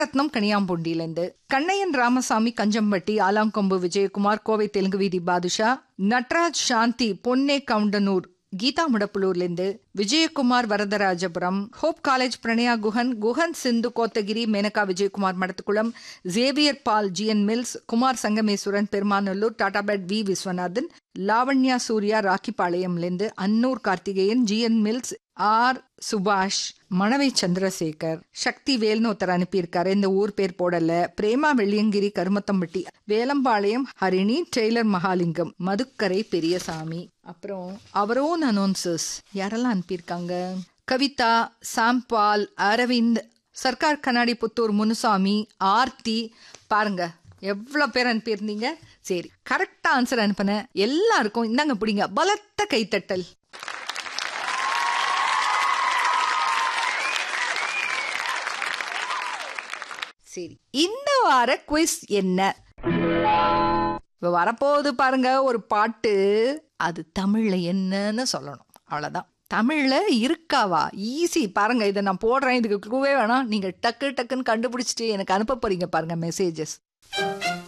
ரத்னம் கனியாம்பொண்டியிலேருந்து கண்ணையன் ராமசாமி கஞ்சம்பட்டி ஆலாங்கொம்பு விஜயகுமார் கோவை தெலுங்கு வீதி பாதுஷா நட்ராஜ் சாந்தி பொன்னே கவுண்டனூர் கீதா முடப்புலூர்லேருந்து Vijayakumar Varadharajapuram hope college Pranaya Guhan Guhan Sindhu Kotagiri Menaka Vijayakumar Madathukulam Xavier Paul GN mills Kumar Sangameswaran Perumanallur Tatabad V Viswanathan Lavanya Surya ராக்கிபாளையம்லேருந்து Annur Karthikeyan GN mills R Subash Manavai Chandrasekhar சக்தி வேல்னு ஒருத்தர் அனுப்பியிருக்காரு இந்த ஊர் பேர் போடல பிரேமா வெள்ளியங்கிரி கருமத்தம்பட்டி வேலம்பாளையம் ஹரிணி டெய்லர் மகாலிங்கம் மதுக்கரை பெரியசாமி அப்புறம் அவரோன் அனௌன்சர்ஸ் யாரெல்லாம் அனுப்பியிருக்காங்க கவிதா சாம்பால் அரவிந்த் சர்க்கார் கண்ணாடி புத்தூர் முனுசாமி ஆர்த்தி பாருங்க எவ்வளோ பேர் அனுப்பியிருந்தீங்க சரி கரெக்டாக ஆன்சர் அனுப்பின எல்லாருக்கும் இந்தாங்க பிடிங்க பலத்த கைத்தட்டல் சரி இந்த வார குவிஸ் என்ன இப்ப வரப்போகுது பாருங்க ஒரு பாட்டு அது தமிழ்ல என்னன்னு சொல்லணும் அவ்வளவுதான் தமிழ்ல இருக்காவா ஈஸி பாருங்க இதை நான் போடுறேன் இதுக்கு க்ளூவே வேணாம் நீங்க டக்கு டக்குன்னு கண்டுபிடிச்சிட்டு எனக்கு அனுப்ப போறீங்க பாருங்க மெசேஜஸ்